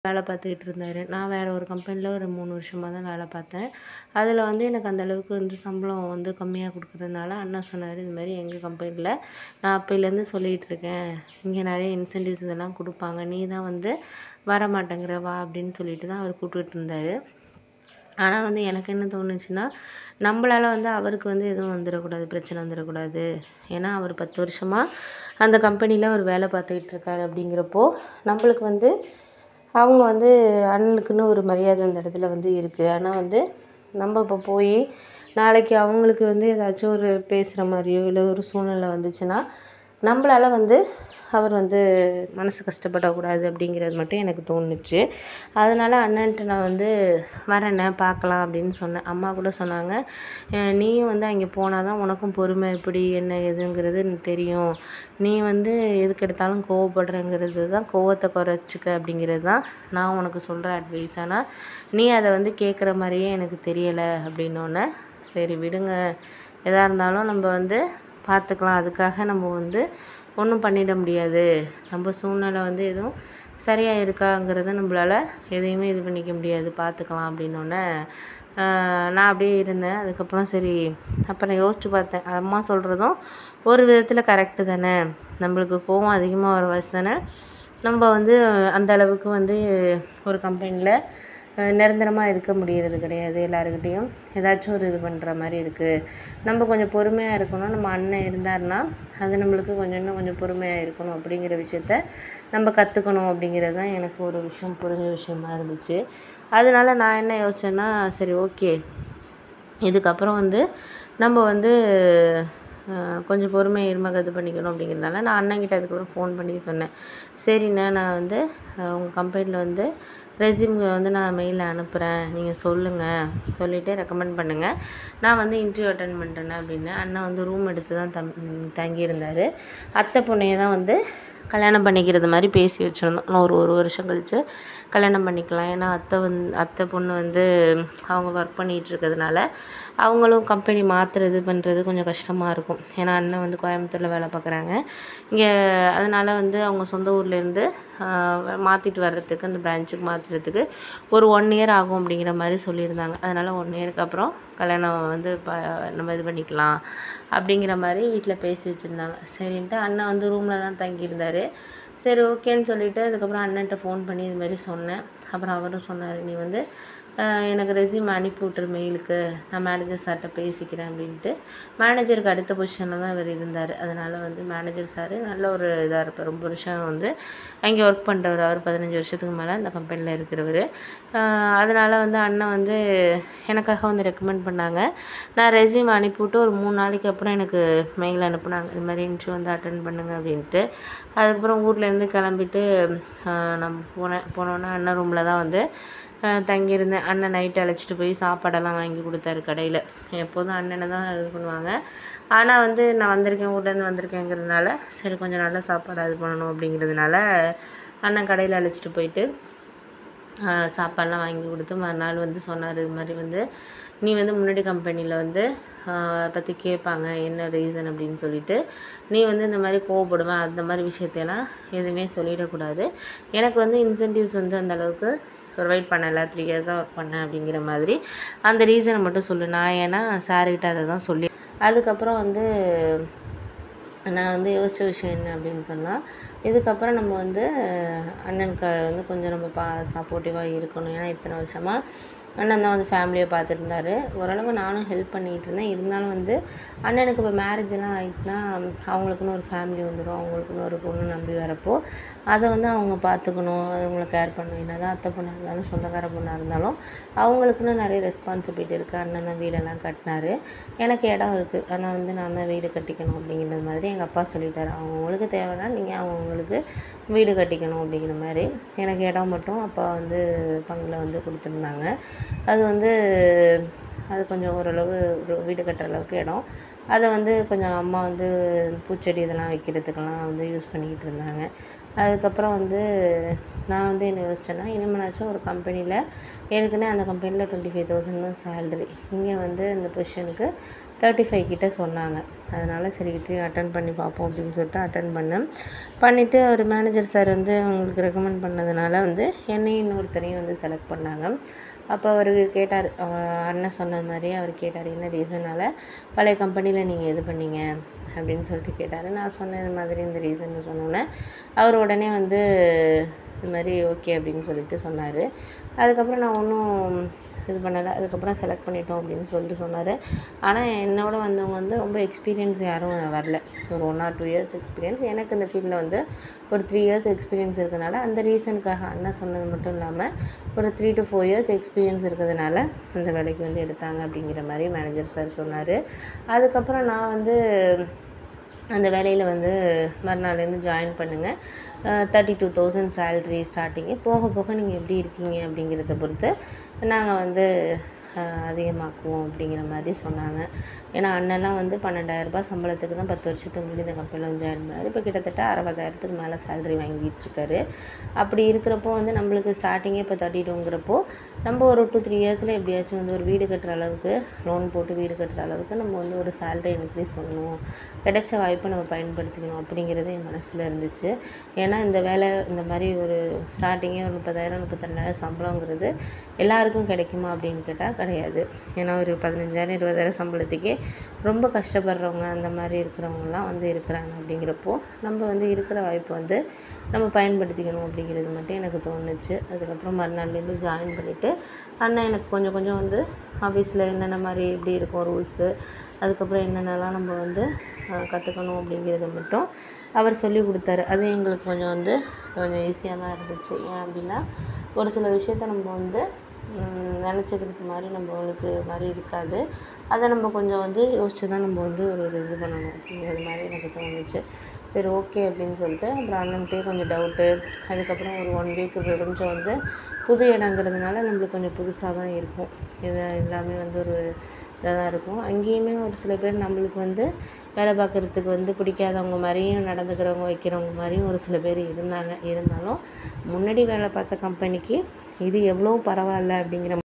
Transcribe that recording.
வேலை பார்த்துக்கிட்டு இருந்தார் நான் வேறு ஒரு கம்பெனியில் ஒரு மூணு வருஷமாக தான் வேலை பார்த்தேன் அதில் வந்து எனக்கு அந்த அளவுக்கு வந்து சம்பளம் வந்து கம்மியாக கொடுக்குறதுனால அண்ணா சொன்னார் இது மாதிரி எங்கள் கம்பெனியில் நான் அப்போலேருந்து சொல்லிகிட்டு இருக்கேன் இங்கே நிறைய இன்சென்டிவ்ஸ் இதெல்லாம் கொடுப்பாங்க நீ தான் வந்து வர மாட்டேங்கிற வா அப்படின்னு சொல்லிட்டு தான் அவர் கூப்பிட்டுட்டு இருந்தார் ஆனால் வந்து எனக்கு என்ன தோணுச்சுன்னா நம்மளால வந்து அவருக்கு வந்து எதுவும் வந்துடக்கூடாது பிரச்சனை வந்துடக்கூடாது ஏன்னா அவர் பத்து வருஷமாக அந்த கம்பெனியில் அவர் வேலை பார்த்துக்கிட்டு இருக்காரு அப்படிங்கிறப்போ நம்மளுக்கு வந்து அவங்க வந்து அண்ணனுக்குன்னு ஒரு மரியாதை அந்த இடத்துல வந்து இருக்குது ஆனால் வந்து நம்ம இப்போ போய் நாளைக்கு அவங்களுக்கு வந்து ஏதாச்சும் ஒரு பேசுகிற மாதிரியோ இல்லை ஒரு சூழ்நிலை வந்துச்சுன்னா நம்மளால வந்து அவர் வந்து மனசு கஷ்டப்படக்கூடாது அப்படிங்கிறது மட்டும் எனக்கு தோணுச்சு அதனால அண்ணன்ட்ட நான் வந்து வரேண்ணே பார்க்கலாம் அப்படின்னு சொன்னேன் அம்மா கூட சொன்னாங்க "அஹ் நீயும் வந்து அங்கே போனால் தான் உனக்கும் பொறுமை எப்படி என்ன ஏதுங்கிறது எனக்கு தெரியும் நீ வந்து எதுக்கு எடுத்தாலும் கோவப்படுறங்கிறது தான் கோவத்தை குறைச்சிக்க அப்படிங்கிறது தான் நான் உனக்கு சொல்கிற அட்வைஸ் ஆனால் நீ அதை வந்து கேட்குற மாதிரியே எனக்கு தெரியலை அப்படின்னோடனே சரி விடுங்க எதாக இருந்தாலும் நம்ம வந்து பார்த்துக்கலாம் அதுக்காக நம்ம வந்து ஒன்றும் பண்ணிட முடியாது நம்ம சூழ்நிலை வந்து எதுவும் சரியாக இருக்காங்கிறத நம்மளால எதையுமே இது பண்ணிக்க முடியாது பார்த்துக்கலாம் அப்படின்னோடனே நான் அப்படியே இருந்தேன் அதுக்கப்புறம் சரி அப்புறம் யோசிச்சு பார்த்தேன் அம்மா சொல்கிறதும் ஒரு விதத்தில் கரெக்டு தானே நம்மளுக்கு கோவம் அதிகமாக வர வயசு தானே நம்ம வந்து அந்த அளவுக்கு வந்து ஒரு கம்பெனியில் நிரந்தரமாக இருக்க முடியறது கிடையாது எல்லாருக்கிட்டேயும் ஏதாச்சும் ஒரு இது பண்ணுற மாதிரி இருக்குது நம்ம கொஞ்சம் பொறுமையாக இருக்கணும் நம்ம அண்ணன் இருந்தாருன்னா அது நம்மளுக்கு கொஞ்சம் இன்னும் கொஞ்சம் பொறுமையாக இருக்கணும் அப்படிங்கிற விஷயத்த நம்ம கற்றுக்கணும் அப்படிங்கிறது தான் எனக்கு ஒரு விஷயம் புரிஞ்ச விஷயமா இருந்துச்சு அதனால நான் என்ன யோசிச்சேன்னா சரி ஓகே இதுக்கப்புறம் வந்து நம்ம வந்து அஹ், கொஞ்சம் பொறுமை இருமக இது பண்ணிக்கணும் அப்படிங்கிறதுனால நான் அண்ணன்கிட்ட அதுக்கப்புறம் ஃபோன் பண்ணி சொன்னேன் சரிண்ணே நான் வந்து உங்கள் கம்பெனியில் வந்து ரெஸ்யூம் வந்து நான் மெயிலில் அனுப்புகிறேன் நீங்கள் சொல்லுங்கள் சொல்லிவிட்டு ரெக்கமெண்ட் பண்ணுங்கள் நான் வந்து இன்டர்வியூ அட்டன் பண்ணுறேன் அப்படின்னு அண்ணன் வந்து ரூம் எடுத்து தான் தம் தங்கியிருந்தார் அத்தை பொண்ணையை தான் வந்து கல்யாணம் பண்ணிக்கிறது மாதிரி பேசி வச்சுருந்தோம் இன்னும் ஒரு ஒரு வருஷம் கழித்து கல்யாணம் பண்ணிக்கலாம் ஏன்னா அத்தை வந்து அத்தை பொண்ணு வந்து அவங்க ஒர்க் பண்ணிகிட்டு இருக்கிறதுனால அவங்களும் கம்பெனி மாற்றுறது பண்ணுறது கொஞ்சம் கஷ்டமாக இருக்கும் ஏன்னா அண்ணன் வந்து கோயம்புத்தூரில் வேலை பார்க்குறாங்க இங்கே அதனால் வந்து அவங்க சொந்த ஊர்லேருந்து மாற்றிட்டு வர்றதுக்கு அந்த பிரான்ச்சுக்கு மாற்றுறதுக்கு ஒரு ஒன் இயர் ஆகும் அப்படிங்கிற மாதிரி சொல்லியிருந்தாங்க அதனால் ஒன் இயருக்கு அப்புறம் கல்யாணம் வந்து ப நம்ம இது பண்ணிக்கலாம் அப்படிங்கிற மாதிரி வீட்டில் பேசி வச்சுருந்தாங்க சரின்ட்டு அண்ணன் வந்து ரூமில் தான் தங்கியிருந்தார் சரி ஓகேன்னு சொல்லிவிட்டு அதுக்கப்புறம் அண்ணன்ட்ட ஃபோன் பண்ணி இது மாதிரி சொன்னேன் அப்புறம் அவரும் சொன்னார் நீ வந்து அஹ், எனக்கு ரெஸ்யூம் அனுப்பி விட்ரு மெயிலுக்கு நான் மேனேஜர் சார்கிட்ட பேசிக்கிறேன் அப்படின்ட்டு மேனேஜருக்கு அடுத்த பொசிஷனில் தான் இவர் இருந்தார் அதனால் வந்து மேனேஜர் சார் நல்ல ஒரு இதாக இருப்பார் ரொம்ப வருஷம் வந்து அங்கே ஒர்க் பண்ணுறவர் அவர் பதினஞ்சு வருஷத்துக்கு மேலே அந்த கம்பெனியில் இருக்கிறவர் அதனால் வந்து அண்ணன் வந்து எனக்காக வந்து ரெக்கமெண்ட் பண்ணாங்க நான் ரெஸ்யூம் அனுப்பிவிட்டு ஒரு மூணு நாளைக்கு அப்புறம் எனக்கு மெயில் அனுப்புனாங்க இது மாதிரி இன்டர்வியூ வந்து அட்டன் பண்ணுங்க அப்படின்ட்டு அதுக்கப்புறம் ஊர்லேருந்து கிளம்பிட்டு ஆஹ் நான் போனேன் போனோன்னே அண்ணன் ரூமில் தான் வந்து ஆஹ் தங்கியிருந்தேன் அண்ணன் நைட்டு அழைச்சிட்டு போய் சாப்பாடெல்லாம் வாங்கி கொடுத்தாரு கடையில் எப்போதும் அண்ணனை தான் இது பண்ணுவாங்க ஆனால் வந்து நான் வந்திருக்கேன் ஊர்லேருந்து வந்திருக்கேங்கிறதுனால சரி கொஞ்சம் நல்ல சாப்பாடு இது பண்ணணும் அப்படிங்கிறதுனால அண்ணன் கடையில் அழைச்சிட்டு போயிட்டு ஆஹ் சாப்பாடுலாம் வாங்கி கொடுத்து மறுநாள் வந்து சொன்னார் இது மாதிரி வந்து நீ வந்து முன்னாடி கம்பெனியில் வந்து ஆஹ் பற்றி கேட்பாங்க என்ன ரீசன் அப்படின்னு சொல்லிட்டு நீ வந்து இந்த மாதிரி கோவப்படுவேன் அந்த மாதிரி விஷயத்தையெல்லாம் எதுவுமே சொல்லிடக்கூடாது எனக்கு வந்து இன்சென்டிவ்ஸ் வந்து அந்த அளவுக்கு ப்ரொவைட் பண்ணலை த்ரீ இயர்ஸாக ஒர்க் பண்ணேன் அப்படிங்கிற மாதிரி அந்த ரீசனை மட்டும் சொல்லு நான் ஏன்னா சார்கிட்ட அதை தான் சொல்லி அதுக்கப்புறம் வந்து நான் வந்து யோசித்த விஷயம் என்ன அப்படின்னு சொன்னால் இதுக்கப்புறம் நம்ம வந்து அண்ணனுக்கு வந்து கொஞ்சம் நம்ம பா சப்போர்ட்டிவாக இருக்கணும் ஏன்னா இத்தனை வருஷமாக அண்ணன் தான் வந்து ஃபேமிலியை பார்த்துட்டு இருந்தாரு ஓரளவு நானும் ஹெல்ப் பண்ணிகிட்டு இருந்தேன் இருந்தாலும் வந்து அண்ணனுக்கு இப்போ மேரேஜ் எல்லாம் ஆகிட்டுனா அவங்களுக்குன்னு ஒரு ஃபேமிலி வந்துடும் அவங்களுக்குன்னு ஒரு பொண்ணு நம்பி வரப்போ அதை வந்து அவங்க பார்த்துக்கணும் அவங்கள கேர் பண்ணணும் என்ன தான் அத்தை பொண்ணாக இருந்தாலும் சொந்தக்கார பொண்ணாக இருந்தாலும் அவங்களுக்குன்னு நிறைய ரெஸ்பான்சிபிலிட்டி இருக்குது அண்ணன் தான் வீடெல்லாம் கட்டினாரு எனக்கு இடம் இருக்குது ஆனால் வந்து நான் தான் வீடு கட்டிக்கணும் அப்படிங்கிற மாதிரி எங்கள் அப்பா சொல்லிட்டாரு அவங்களுக்கு தேவைன்னா நீங்கள் அவங்களுக்கு வீடு கட்டிக்கணும் அப்படிங்கிற மாதிரி எனக்கு இடம் மட்டும் அப்பா வந்து பங்கில் வந்து கொடுத்துருந்தாங்க அது வந்து அது கொஞ்சம் ஓரளவு ஒரு வீடு கட்டுற அளவுக்கு இடம் அதை வந்து கொஞ்சம் அம்மா வந்து பூச்செடி இதெல்லாம் வைக்கிறதுக்கெல்லாம் வந்து யூஸ் பண்ணிக்கிட்டு இருந்தாங்க அதுக்கப்புறம் வந்து நான் வந்து என்ன யோசிச்சேன்னா இனிமேலாச்சும் ஒரு கம்பெனியில் ஏற்கனவே அந்த கம்பெனியில் டுவெண்ட்டி ஃபைவ் தௌசண்ட் தான் சேலரி இங்கே வந்து இந்த பொசிஷனுக்கு தேர்ட்டி ஃபைவ் கிட்ட சொன்னாங்க அதனால் சரி இன்டர்வியூ அட்டன் பண்ணி பார்ப்போம் அப்படின்னு சொல்லிட்டு அட்டன் பண்ணேன் பண்ணிவிட்டு அவர் மேனேஜர் சார் வந்து அவங்களுக்கு ரெக்கமெண்ட் பண்ணதுனால வந்து என்னையும் இன்னொருத்தரையும் வந்து செலக்ட் பண்ணாங்க அப்போ அவர் கேட்டார் அண்ணன் சொன்னது மாதிரி அவர் கேட்டார் என்ன ரீசனால் பழைய கம்பெனியில் நீங்கள் இது பண்ணீங்க அப்படின்னு சொல்லிட்டு கேட்டார் நான் சொன்னேன் இது மாதிரி இந்த ரீசன் சொன்னோன்னே அவர் உடனே வந்து இது மாதிரி ஓகே அப்படின்னு சொல்லிட்டு சொன்னார் அதுக்கப்புறம் நான் ஒன்றும் இது பண்ணலை அதுக்கப்புறம் செலக்ட் பண்ணிட்டோம் அப்படின்னு சொல்லிட்டு சொன்னார் ஆனால் என்னோட வந்தவங்க வந்து ரொம்ப எக்ஸ்பீரியன்ஸ் யாரும் வரல ஒரு one or two years experience எனக்கு இந்த ஃபீல்டில் வந்து ஒரு த்ரீ இயர்ஸ் எக்ஸ்பீரியன்ஸ் இருக்கிறதுனால அந்த ரீசனுக்காக அண்ணன் சொன்னது மட்டும் இல்லாமல் ஒரு three to four years experience இருக்கிறதுனால அந்த வேலைக்கு வந்து எடுத்தாங்க அப்படிங்கிற மாதிரி மேனேஜர் சார் சொன்னார் அதுக்கப்புறம் நான் வந்து அந்த வேலையில் வந்து மறுநாள்லேருந்து ஜாயின் பண்ணுங்கள் thirty two thousand salary starting போக போக நீங்கள் எப்படி இருக்கீங்க அப்படிங்கிறத பொறுத்து நாங்கள் வந்து அதிகமாக்குவோம் அப்படிங்கிற மாதிரி சொன்னாங்க ஏன்னா அண்ணன்லாம் வந்து பன்னெண்டாயிரரூபா சம்பளத்துக்கு தான் பத்து வருஷத்துக்கு முன்னாடி இந்த கம்பெனியில் வந்து ஜாயின் பண்ணார் இப்போ கிட்டத்தட்ட அறுபதாயிரத்துக்கு மேலே சேல்ரி வாங்கிட்டு இருக்காரு அப்படி இருக்கிறப்போ வந்து நம்மளுக்கு ஸ்டார்டிங்கே இப்போ தேர்ட்டி டூங்கிறப்போ நம்ம ஒரு டூ த்ரீ இயர்ஸில் எப்படியாச்சும் வந்து ஒரு வீடு கட்டுற அளவுக்கு லோன் போட்டு வீடு கட்டுற அளவுக்கு நம்ம வந்து ஒரு சேல்ரி இன்க்ரீஸ் பண்ணணும் கிடைச்ச வாய்ப்பை நம்ம பயன்படுத்திக்கணும் அப்படிங்கிறது என் மனசில் இருந்துச்சு ஏன்னா இந்த வேலை இந்த மாதிரி ஒரு ஸ்டார்டிங்கே ஒரு முப்பதாயிரம் முப்பத்திரெண்டாயிரம் சம்பளங்கிறது எல்லாருக்கும் கிடைக்குமா அப்படின்னு கேட்டால் கிடையாது ஏன்னா ஒரு பதினஞ்சாயிரம் இருபதாயிரம் சம்பளத்துக்கே ரொம்ப கஷ்டப்படுறவங்க அந்த மாதிரி இருக்கிறவங்கலாம் வந்து இருக்கிறாங்க அப்படிங்கிறப்போ நம்ம வந்து இருக்கிற வாய்ப்பு வந்து நம்ம பயன்படுத்திக்கணும் அப்படிங்கிறது மட்டும் எனக்கு தோணுச்சு அதுக்கப்புறம் மறுநாள்லேருந்து ஜாயின் பண்ணிவிட்டு அண்ணன் எனக்கு கொஞ்சம் கொஞ்சம் வந்து ஆஃபீஸில் என்னென்ன மாதிரி எப்படி இருக்கும் ரூல்ஸு அதுக்கப்புறம் என்னென்னலாம் நம்ம வந்து கற்றுக்கணும் அப்படிங்கிறத மட்டும் அவர் சொல்லி கொடுத்தாரு அது எங்களுக்கு கொஞ்சம் வந்து கொஞ்சம் ஈஸியாக தான் இருந்துச்சு ஏன் அப்படின்னா ஒரு சில விஷயத்த நம்ம வந்து நினச்சிக்கிறது மாதிரி நம்மளுக்கு மாதிரி இருக்காது அதை நம்ம கொஞ்சம் வந்து யோசிச்சு தான் நம்ம வந்து ஒரு இது பண்ணணும் அப்படிங்கிறது மாதிரி எனக்கு தோணுச்சு சரி ஓகே அப்படின்னு சொல்லிட்டு அப்புறம் அண்ணன்ட்டே கொஞ்சம் டவுட்டு அதுக்கப்புறம் ஒரு ஒன் வீக் கொஞ்சம் வந்து புது இடங்கிறதுனால நம்மளுக்கு கொஞ்சம் புதுசாக தான் இருக்கும் இது எல்லாமே வந்து ஒரு இதாக தான் இருக்கும் அங்கேயுமே ஒரு சில பேர் நம்மளுக்கு வந்து வேலை பார்க்குறதுக்கு வந்து பிடிக்காதவங்க மாதிரியும் நடந்துக்கிறவங்க வைக்கிறவங்க மாதிரியும் ஒரு சில பேர் இருந்தாங்க இருந்தாலும் முன்னாடி வேலை பார்த்த கம்பெனிக்கு இது எவ்வளோ பரவாயில்ல அப்படிங்கிற